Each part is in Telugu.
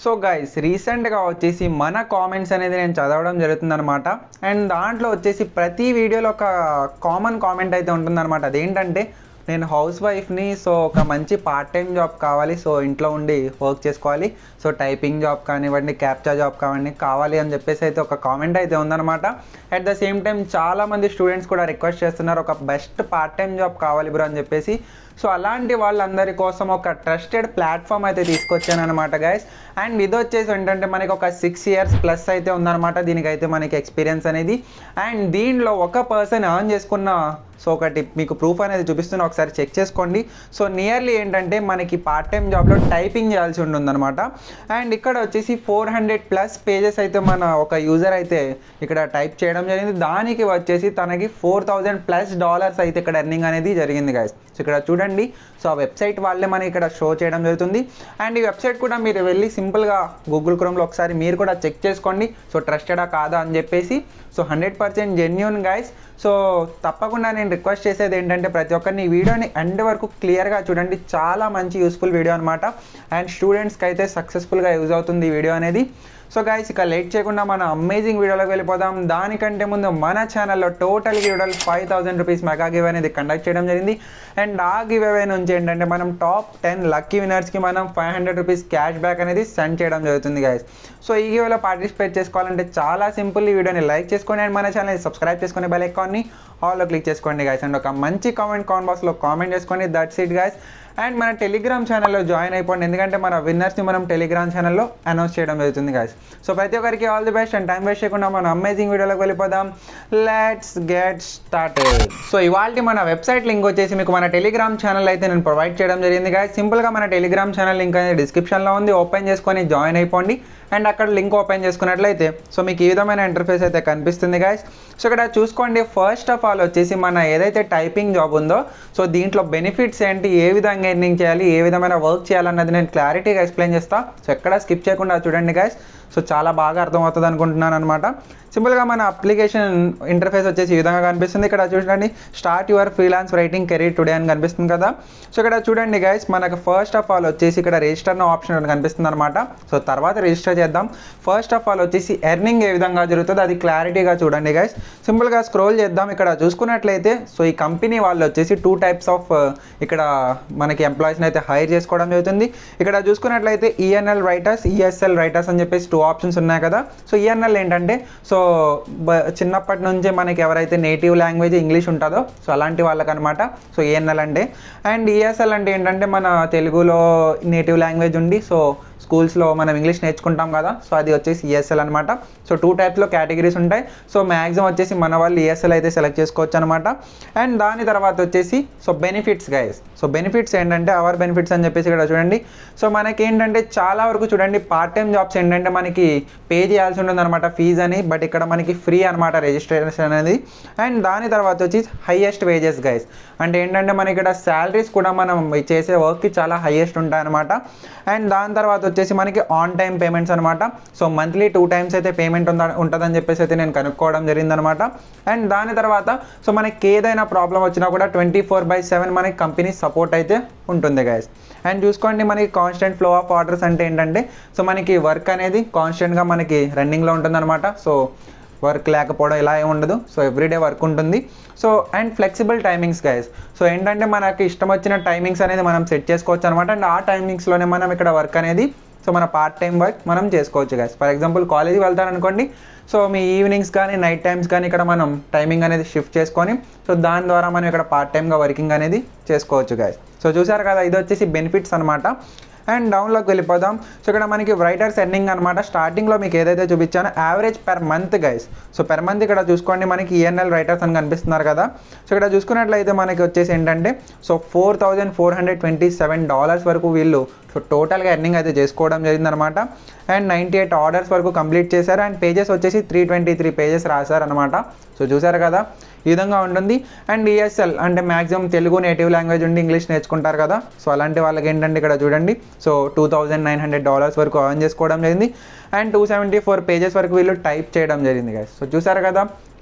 సో గైస్ రీసెంట్గా వచ్చేసి మన కామెంట్స్ అనేది నేను చదవడం జరుగుతుందనమాట అండ్ దాంట్లో వచ్చేసి ప్రతి వీడియోలో ఒక కామన్ కామెంట్ అయితే ఉంటుందన్నమాట అదేంటంటే నేను హౌస్ వైఫ్ని సో ఒక మంచి పార్ట్ టైం జాబ్ కావాలి సో ఇంట్లో ఉండి వర్క్ చేసుకోవాలి సో టైపింగ్ జాబ్ కానివ్వండి క్యాప్చా జాబ్ కానివ్వండి కావాలి అని చెప్పేసి అయితే ఒక కామెంట్ అయితే ఉందన్నమాట అట్ ద సేమ్ టైం చాలామంది స్టూడెంట్స్ కూడా రిక్వెస్ట్ చేస్తున్నారు ఒక best part time job bro బ్రో అని చెప్పేసి సో అలాంటి వాళ్ళందరి కోసం ఒక ట్రస్టెడ్ ప్లాట్ఫామ్ అయితే తీసుకొచ్చాను అనమాట గైస్ అండ్ ఇది వచ్చేసి ఏంటంటే మనకి ఒక సిక్స్ ఇయర్స్ ప్లస్ అయితే ఉందన్నమాట దీనికైతే మనకి ఎక్స్పీరియన్స్ అనేది అండ్ దీనిలో ఒక పర్సన్ ఎర్న్ చేసుకున్న సో ఒకటి మీకు ప్రూఫ్ అనేది చూపిస్తున్నా ఒకసారి చెక్ చేసుకోండి సో నియర్లీ ఏంటంటే మనకి పార్ట్ టైం జాబ్లో టైపింగ్ చేయాల్సి ఉంటుందన్నమాట అండ్ ఇక్కడ వచ్చేసి ఫోర్ హండ్రెడ్ ప్లస్ పేజెస్ అయితే మన ఒక యూజర్ అయితే ఇక్కడ టైప్ చేయడం జరిగింది దానికి వచ్చేసి తనకి ఫోర్ థౌజండ్ ప్లస్ డాలర్స్ అయితే ఇక్కడ ఎర్నింగ్ అనేది జరిగింది గాయస్ సో ఇక్కడ చూడండి సో ఆ వెబ్సైట్ వాళ్ళే మనకి ఇక్కడ షో చేయడం జరుగుతుంది అండ్ ఈ వెబ్సైట్ కూడా మీరు వెళ్ళి సింపుల్గా గూగుల్ క్రోమ్లో ఒకసారి మీరు కూడా చెక్ చేసుకోండి సో ట్రస్టెడా కాదా అని చెప్పేసి so hundred percent genuine guys so తప్పకుండా నేను రిక్వెస్ట్ చేసేది ఏంటంటే ప్రతి ఒక్కరిని ఈ వీడియోని ఎండ్ వరకు క్లియర్గా చూడండి చాలా మంచి యూస్ఫుల్ వీడియో అనమాట అండ్ స్టూడెంట్స్కి అయితే సక్సెస్ఫుల్గా యూజ్ అవుతుంది ఈ వీడియో అనేది సో గైస్ ఇక లేట్ చేయకుండా మన అమేజింగ్ వీడియోలోకి వెళ్ళిపోదాం దానికంటే ముందు మన ఛానల్లో టోటల్ గివ్డల్ five thousand rupees mega give అనేది కండక్ట్ చేయడం జరిగింది అండ్ ఆ గివ్ అవే నుంచి ఏంటంటే మనం టాప్ టెన్ లక్కీ వినర్స్కి మనం five hundred rupees cash back అనేది సెండ్ చేయడం జరుగుతుంది గైస్ సో ఈ గివ్లో పార్టిసిపేట్ చేసుకోవాలంటే చాలా సింపుల్ ఈ వీడియోని లైక్ చేసుకోండి అండ్ మన ఛానల్ని సబ్స్క్రైబ్ చేసుకుని బెల్ ఐకాన్ని ఆల్లో క్లిక్ చేసుకోండి గైస్ అండ్ ఒక మంచి కామెంట్ కామెంట్ బాక్స్లో కామెంట్ చేసుకోండి దట్స్ ఇట్ గైస్ అండ్ మన టెలిగ్రామ్ ఛానల్లో జాయిన్ అయిపోండి ఎందుకంటే మన విన్నర్స్ని మనం టెలిగ్రామ్ ఛానల్లో అనౌన్స్ చేయడం జరుగుతుంది గాయస్ సో ప్రతి ఒక్కరికి all the best and time waste చేయకుండా మన అమేజింగ్ వీడియోలోకి వెళ్ళిపోదాం లెట్స్ గెట్ స్టార్టెడ్ సో ఇవాళ మన వెబ్సైట్ లింక్ వచ్చేసి మీకు మన టెలిగ్రామ్ ఛానల్ అయితే నేను ప్రొవైడ్ చేయడం జరిగింది గాయస్ సింపుల్గా మన టెలిగ్రామ్ ఛానల్ లింక్ అనేది డిస్క్రిప్షన్లో ఉంది ఓపెన్ చేసుకొని జాయిన్ అయిపోండి అండ్ అక్కడ లింక్ ఓపెన్ చేసుకున్నట్లయితే సో మీకు ఈ విధమైన ఇంటర్ఫేస్ అయితే కనిపిస్తుంది గాయస్ సో ఇక్కడ చూసుకోండి ఫస్ట్ ఆఫ్ ఆల్ వచ్చేసి మన ఏదైతే టైపింగ్ జాబ్ ఉందో సో దీంట్లో బెనిఫిట్స్ ఏంటి ఏ విధంగా ఎర్నింగ్ చేయాలి ఏ విధమైన వర్క్ చేయాలన్నది నేను క్లారిటీగా ఎక్స్ప్లెయిన్ చేస్తా సో ఎక్కడ స్కిప్ చేయకుండా చూడండి గాయస్ సో చాలా బాగా అర్థమవుతుంది అనుకుంటున్నాను అనమాట సింపుల్గా మన అప్లికేషన్ ఇంటర్ఫేస్ వచ్చేసి ఈ విధంగా కనిపిస్తుంది ఇక్కడ చూడండి start your freelance writing career today అని కనిపిస్తుంది కదా సో ఇక్కడ చూడండి గైస్ మనకు ఫస్ట్ ఆఫ్ ఆల్ వచ్చేసి ఇక్కడ రిజిస్టర్ ఆప్షన్ అని కనిపిస్తుంది అనమాట సో తర్వాత రిజిస్టర్ చేద్దాం ఫస్ట్ ఆఫ్ ఆల్ వచ్చేసి ఎర్నింగ్ ఏ విధంగా జరుగుతుందో అది క్లారిటీగా చూడండి గైస్ సింపుల్గా స్క్రోల్ చేద్దాం ఇక్కడ చూసుకున్నట్లయితే సో ఈ కంపెనీ వాళ్ళు వచ్చేసి టూ టైప్స్ ఆఫ్ ఇక్కడ మనకి ఎంప్లాయీస్ని అయితే హైర్ చేసుకోవడం జరుగుతుంది ఇక్కడ చూసుకున్నట్లయితే ఈఎన్ఎల్ రైటర్స్ ఈఎస్ఎల్ రైటర్స్ అని చెప్పేసి టూ ఆప్షన్స్ ఉన్నాయి కదా సో ఈఎన్ఎల్ ఏంటంటే సో చిన్నప్పటి నుంచే మనకి ఎవరైతే నేటివ్ లాంగ్వేజ్ ఇంగ్లీష్ ఉంటుందో సో అలాంటి వాళ్ళకి అనమాట సో ఏఎన్ఎల్ అంటే అండ్ ఈఎస్ఎల్ అంటే ఏంటంటే మన తెలుగులో నేటివ్ లాంగ్వేజ్ ఉండి సో స్కూల్స్లో మనం ఇంగ్లీష్ నేర్చుకుంటాం కదా సో అది వచ్చేసి ఈఎస్ఎల్ అనమాట సో టూ టైప్స్లో కేటగిరీస్ ఉంటాయి సో మ్యాక్సిమం వచ్చేసి మన వాళ్ళు ఈఎస్ఎల్ అయితే సెలెక్ట్ చేసుకోవచ్చు అనమాట అండ్ దాని తర్వాత వచ్చేసి so benefits guys so benefits ఏంటంటే అవర్ బెనిఫిట్స్ అని చెప్పేసి ఇక్కడ చూడండి సో మనకి ఏంటంటే చాలా వరకు చూడండి పార్ట్ టైం జాబ్స్ ఏంటంటే మనకి పే చేయాల్సి ఉంటుంది అనమాట ఫీజ్ అని బట్ ఇక్కడ మనకి ఫ్రీ అనమాట రిజిస్ట్రేషన్ అనేది అండ్ దాని తర్వాత వచ్చి హైయెస్ట్ వేజెస్ గైస్ అంటే ఏంటంటే మనకి ఇక్కడ శాలరీస్ కూడా మనం చేసే వర్క్కి చాలా హైయెస్ట్ ఉంటాయి అనమాట అండ్ దాని తర్వాత వచ్చేసి మనకి ఆన్ టైం పేమెంట్స్ అనమాట సో మంత్లీ టూ టైమ్స్ అయితే పేమెంట్ ఉందా ఉంటుందని చెప్పేసి అయితే నేను కనుక్కోవడం జరిగిందనమాట అండ్ దాని తర్వాత సో మనకి ఏదైనా ప్రాబ్లం వచ్చినా కూడా ట్వంటీ ఫోర్ బై సెవెన్ మనకి కంపెనీ సపోర్ట్ అయితే ఉంటుంది గైస్ అండ్ చూసుకోండి మనకి కాన్స్టెంట్ ఫ్లో ఆఫ్ ఆర్డర్స్ అంటే ఏంటంటే సో మనకి వర్క్ అనేది కాన్స్టెంట్గా మనకి రన్నింగ్లో ఉంటుందన్నమాట సో వర్క్ లేకపోవడం ఇలా ఏమి ఉండదు సో ఎవ్రీడే వర్క్ ఉంటుంది so and flexible timings guys so ఏంటంటే మనకి ఇష్టం వచ్చిన టైమింగ్స్ అనేది మనం సెట్ చేసుకోవచ్చు అనమాట అండ్ ఆ టైమింగ్స్లోనే మనం ఇక్కడ వర్క్ అనేది సో మన పార్ట్ టైం వర్క్ మనం చేసుకోవచ్చు గైస్ ఫర్ ఎగ్జాంపుల్ కాలేజీకి వెళ్తారనుకోండి సో మీ ఈవినింగ్స్ కానీ నైట్ టైమ్స్ కానీ ఇక్కడ మనం టైమింగ్ అనేది షిఫ్ట్ చేసుకొని సో దాని ద్వారా మనం ఇక్కడ పార్ట్ టైమ్గా వర్కింగ్ అనేది చేసుకోవచ్చు గైస్ సో చూసారు కదా ఇది వచ్చేసి బెనిఫిట్స్ అనమాట అండ్ డౌన్లోకి వెళ్ళిపోదాం సో ఇక్కడ మనకి రైటర్స్ ఎర్నింగ్ అనమాట స్టార్టింగ్లో మీకు ఏదైతే చూపించానో average per month guys so per month ఇక్కడ చూసుకోండి మనకి ఈఎన్ఎల్ రైటర్స్ అని కనిపిస్తున్నారు కదా సో ఇక్కడ చూసుకున్నట్లయితే మనకి వచ్చేసి ఏంటంటే so four thousand four hundred twenty seven dollars వరకు వీళ్ళు సో టోటల్గా ఎర్నింగ్ అయితే చేసుకోవడం జరిగిందనమాట అండ్ నైంటీ ఎయిట్ ఆర్డర్స్ వరకు కంప్లీట్ చేశారు అండ్ పేజెస్ వచ్చేసి త్రీ ట్వంటీ త్రీ పేజెస్ రాశారనమాట సో చూసారు కదా ఈ విధంగా ఉంటుంది అండ్ ఈఎస్ఎల్ అంటే మ్యాక్సిమం తెలుగు నేటివ్ లాంగ్వేజ్ ఉండి ఇంగ్లీష్ నేర్చుకుంటారు కదా సో అలాంటి వాళ్ళకి ఏంటంటే ఇక్కడ చూడండి so two thousand nine hundred dollars వరకు అర్న్ చేసుకోవడం జరిగింది and two seventy four pages వరకు వీళ్ళు టైప్ చేయడం జరిగింది గైస్ సో చూసారు కదా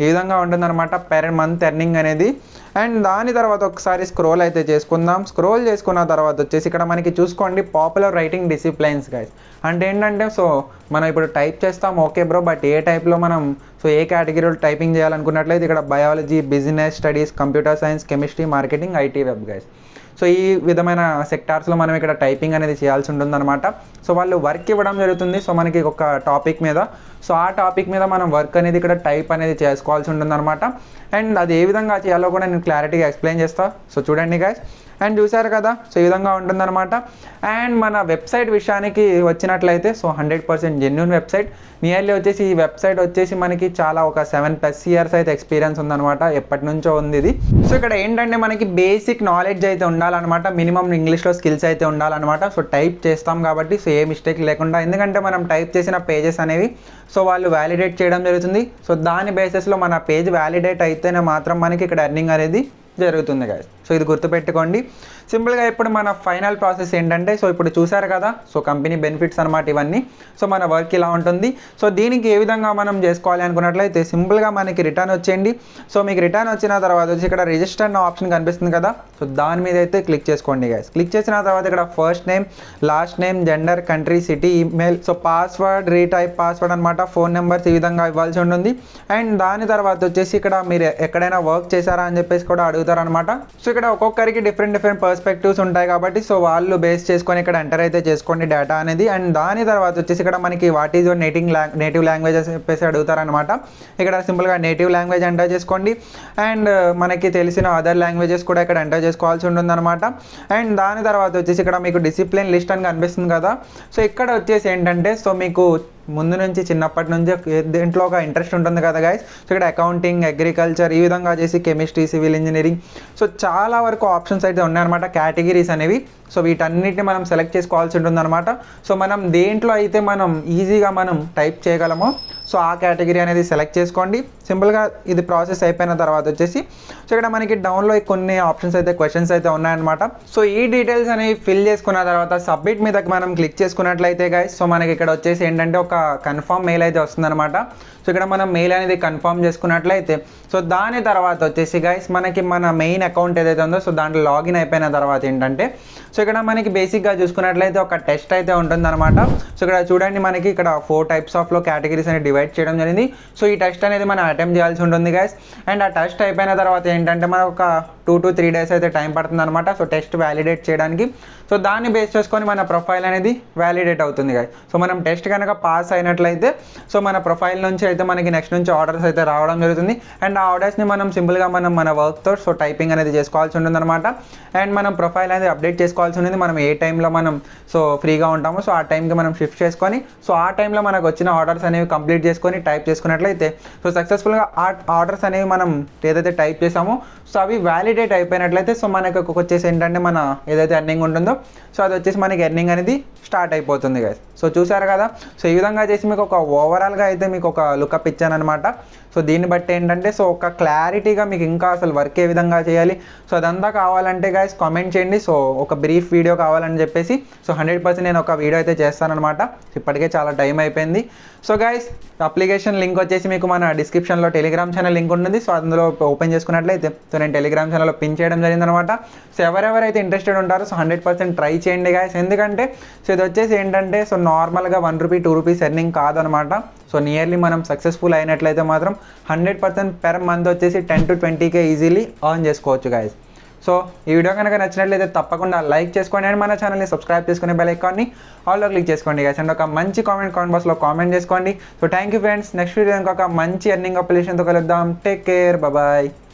ఈ విధంగా ఉంటుందన్నమాట పెర్ మంత్ ఎర్నింగ్ అనేది అండ్ దాని తర్వాత ఒకసారి స్క్రోల్ అయితే చేసుకుందాం స్క్రోల్ చేసుకున్న తర్వాత వచ్చేసి ఇక్కడ మనకి చూసుకోండి పాపులర్ రైటింగ్ డిసిప్లైన్స్ గైస్ అంటే ఏంటంటే సో మనం ఇప్పుడు టైప్ చేస్తాం ఓకే బ్రో బట్ ఏ టైప్లో మనం సో ఏ కేటగిరీలో టైపింగ్ చేయాలనుకున్నట్లయితే ఇక్కడ biology business studies computer science chemistry marketing IT web guys so ఈ విధమైన సెక్టార్స్లో మనం ఇక్కడ టైపింగ్ అనేది చేయాల్సి ఉంటుందన్నమాట సో వాళ్ళు వర్క్ ఇవ్వడం జరుగుతుంది సో మనకి ఒక టాపిక్ మీద సో ఆ టాపిక్ మీద మనం వర్క్ అనేది ఇక్కడ టైప్ అనేది చేసుకోవాల్సి ఉంటుందన్నమాట అండ్ అది ఏ విధంగా చేయాలో కూడా నేను క్లారిటీగా ఎక్స్ప్లెయిన్ చేస్తా సో చూడండి గాయస్ అండ్ చూసారు కదా సో ఈ విధంగా ఉంటుందన్నమాట అండ్ మన వెబ్సైట్ విషయానికి వచ్చినట్లయితే so hundred percent genuine website nearly వచ్చేసి ఈ వెబ్సైట్ వచ్చేసి మనకి చాలా ఒక సెవెన్ ప్లస్ ఇయర్స్ అయితే ఎక్స్పీరియన్స్ ఉందన్నమాట ఎప్పటి నుంచో ఉంది ఇది సో ఇక్కడ ఏంటంటే మనకి బేసిక్ నాలెడ్జ్ అయితే ఉండాలన్నమాట మినిమం ఇంగ్లీష్లో స్కిల్స్ అయితే ఉండాలన్నమాట సో టైప్ చేస్తాం కాబట్టి సో ఏ మిస్టేక్ లేకుండా ఎందుకంటే మనం టైప్ చేసిన పేజెస్ అనేవి సో వాళ్ళు వ్యాలిడేట్ చేయడం జరుగుతుంది సో దాని బేసిస్లో మన పేజ్ వ్యాలిడేట్ అయితేనే మాత్రం మనకి ఇక్కడ ఎర్నింగ్ అనేది జరుగుతుంది గాయస్ సో ఇది గుర్తుపెట్టుకోండి సింపుల్గా ఇప్పుడు మన ఫైనల్ ప్రాసెస్ ఏంటంటే సో ఇప్పుడు చూసారు కదా సో కంపెనీ బెనిఫిట్స్ అనమాట ఇవన్నీ సో మన వర్క్ ఇలా ఉంటుంది సో దీనికి ఏ విధంగా మనం చేసుకోవాలి అనుకున్నట్లయితే సింపుల్గా మనకి రిటర్న్ వచ్చేయండి సో మీకు రిటర్న్ వచ్చిన తర్వాత వచ్చి ఇక్కడ రిజిస్టర్ అన్న ఆప్షన్ కనిపిస్తుంది కదా సో దాని మీద అయితే క్లిక్ చేసుకోండి గైస్ క్లిక్ చేసిన తర్వాత ఇక్కడ first name last name gender country city email so password retype password అనమాట ఫోన్ నెంబర్స్ ఈ విధంగా ఇవ్వాల్సి ఉంటుంది అండ్ దాని తర్వాత వచ్చేసి ఇక్కడ మీరు ఎక్కడైనా వర్క్ చేశారా అని చెప్పేసి కూడా అడుగుతారు అనమాట సో ఇక్కడ ఒక్కొక్కరికి డిఫరెంట్ డిఫరెంట్ పర్స్పెక్టివ్స్ ఉంటాయి కాబట్టి సో వాళ్ళు బేస్ చేసుకొని ఇక్కడ ఎంటర్ అయితే చేసుకోండి డేటా అనేది అండ్ దాని తర్వాత వచ్చేసి ఇక్కడ మనకి what is your native lang native language అని చెప్పేసి అడుగుతారనమాట ఇక్కడ సింపుల్గా నేటివ్ లాంగ్వేజ్ ఎంటర్ చేసుకోండి అండ్ మనకి తెలిసిన అదర్ లాంగ్వేజెస్ కూడా ఇక్కడ ఎంటర్ చేసుకోవాల్సి ఉంటుందన్నమాట అండ్ దాని తర్వాత వచ్చేసి ఇక్కడ మీకు డిసిప్లిన్ లిస్ట్ అని కనిపిస్తుంది కదా సో ఇక్కడ వచ్చేసి ఏంటంటే సో మీకు ముందు నుంచి చిన్నప్పటి నుంచి దీంట్లో ఒక ఇంట్రెస్ట్ ఉంటుంది కదా గైస్ సో ఇక్కడ అకౌంటింగ్ అగ్రికల్చర్ ఈ విధంగా చేసి కెమిస్ట్రీ సివిల్ ఇంజనీరింగ్ సో చాలా వరకు ఆప్షన్స్ అయితే ఉన్నాయన్నమాట కేటగిరీస్ అనేవి సో వీటన్నిటిని మనం సెలెక్ట్ చేసుకోవాల్సి ఉంటుందన్నమాట సో మనం దేంట్లో అయితే మనం ఈజీగా మనం టైప్ చేయగలమో సో ఆ కేటగిరీ అనేది సెలెక్ట్ చేసుకోండి సింపుల్గా ఇది ప్రాసెస్ అయిపోయిన తర్వాత వచ్చేసి సో ఇక్కడ మనకి డౌన్లో కొన్ని ఆప్షన్స్ అయితే క్వశ్చన్స్ అయితే ఉన్నాయన్నమాట సో ఈ డీటెయిల్స్ అనేవి ఫిల్ చేసుకున్న తర్వాత సబ్మిట్ మీద మనం క్లిక్ చేసుకున్నట్లయితే గైస్ సో మనకి ఇక్కడ వచ్చేసి ఏంటంటే ఒక కన్ఫర్మ్ మెయిల్ అయితే వస్తుందన్నమాట సో ఇక్కడ మనం మెయిల్ అనేది కన్ఫర్మ్ చేసుకున్నట్లయితే సో దాని తర్వాత వచ్చేసి గైస్ మనకి మన మెయిన్ అకౌంట్ ఏదైతే ఉందో సో దాంట్లో లాగిన్ అయిపోయిన తర్వాత ఏంటంటే సో ఇక్కడ మనకి బేసిక్గా చూసుకున్నట్లయితే ఒక టెస్ట్ అయితే ఉంటుందన్నమాట సో ఇక్కడ చూడండి మనకి ఇక్కడ ఫోర్ టైప్స్ ఆఫ్లో కేటగిరీస్ అనేది డివైడ్ చేయడం జరిగింది సో ఈ టెస్ట్ అనేది మనం అటెంప్ట్ చేయాల్సి ఉంటుంది గైస్ అండ్ ఆ టెస్ట్ అయిపోయిన తర్వాత ఏంటంటే మనకు ఒక టూ టు త్రీ డేస్ అయితే టైం పడుతుంది అనమాట సో టెస్ట్ వ్యాలిడేట్ చేయడానికి సో దాన్ని బేస్ చేసుకొని మన ప్రొఫైల్ అనేది వ్యాలిడేట్ అవుతుంది గైస్ సో మనం టెస్ట్ కనుక పాస్ అయినట్లయితే సో మన ప్రొఫైల్ నుంచి అయితే మనకి నెక్స్ట్ నుంచి ఆర్డర్స్ అయితే రావడం జరుగుతుంది అండ్ ఆ ఆర్డర్స్ని మనం సింపుల్గా మనం మన వర్క్తో సో టైపింగ్ అనేది చేసుకోవాల్సి ఉంటుంది అనమాట అండ్ మనం ప్రొఫైల్ అనేది అప్డేట్ చేసుకోవాల్సి ఉంటుంది మనం ఏ టైంలో మనం సో ఫ్రీగా ఉంటామో సో ఆ టైంకి మనం షిఫ్ట్ చేసుకొని సో ఆ టైంలో మనకు వచ్చిన ఆర్డర్స్ అనేవి కంప్లీట్ చేసుకొని టైప్ చేసుకున్నట్లయితే సో సక్సెస్ఫుల్గా ఆ ఆర్డర్స్ అనేవి మనం ఏదైతే టైప్ చేసామో సో అవి వ్యాలిడేట్ అయిపోయినట్లయితే సో మనకు వచ్చేసి ఏంటంటే మన ఏదైతే ఎర్నింగ్ ఉంటుందో సో అది వచ్చేసి మనకి ఎర్నింగ్ అనేది స్టార్ట్ అయిపోతుంది కదా సో చూసారు కదా సో ఈ విధంగా చేసి మీకు ఒక ఓవరాల్గా అయితే మీకు ఒక లుకప్ ఇచ్చాను అనమాట సో దీన్ని బట్టి ఏంటంటే సో ఒక క్లారిటీగా మీకు ఇంకా అసలు వర్క్ ఏ విధంగా చేయాలి సో అదంతా కావాలంటే గాయస్ కామెంట్ చేయండి సో ఒక బ్రీఫ్ వీడియో కావాలని చెప్పేసి సో హండ్రెడ్ పర్సెంట్ నేను ఒక వీడియో అయితే చేస్తానమాట ఇప్పటికే చాలా టైం అయిపోయింది సో గైస్ అప్లికేషన్ లింక్ వచ్చేసి మీకు మన డిస్క్రిప్షన్లో టెలిగ్రామ్ ఛానల్ లింక్ ఉంటుంది సో అందులో ఓపెన్ చేసుకున్నట్లయితే సో నేను టెలిగ్రామ్ ఛానల్లో పిన్ చేయడం జరిగిందనమాట సో ఎవరెవరైతే ఇంట్రెస్టెడ్ ఉంటారో సో హండ్రెడ్ పర్సెంట్ ట్రై చేయండి గాయస్ ఎందుకంటే సో ఇది వచ్చేసి ఏంటంటే సో నార్మల్గా one rupee two rupees earning కాదనమాట సో నియర్లీ మనం సక్సెస్ఫుల్ అయినట్లయితే మాత్రం హండ్రెడ్ పర్సెంట్ పెర్ మంత్ వచ్చేసి ten to twenty K easily earn చేసుకోవచ్చు గాయస్ సో ఈ వీడియో కనుక నచ్చినట్లయితే తప్పకుండా లైక్ చేసుకోండి అండ్ మన ఛానల్ని సబ్స్క్రైబ్ చేసుకునే బెల్ ఐకాన్ని ఆల్లో క్లిక్ చేసుకోండి గైస్ అండ్ ఒక మంచి కామెంట్ కామెంట్ బాక్స్లో కామెంట్ చేసుకోండి so thank you friends next video ఇంకొక మంచి ఎర్నింగ్ అప్లికేషన్తో కలుద్దాం టేక్ కేర్ బాయ్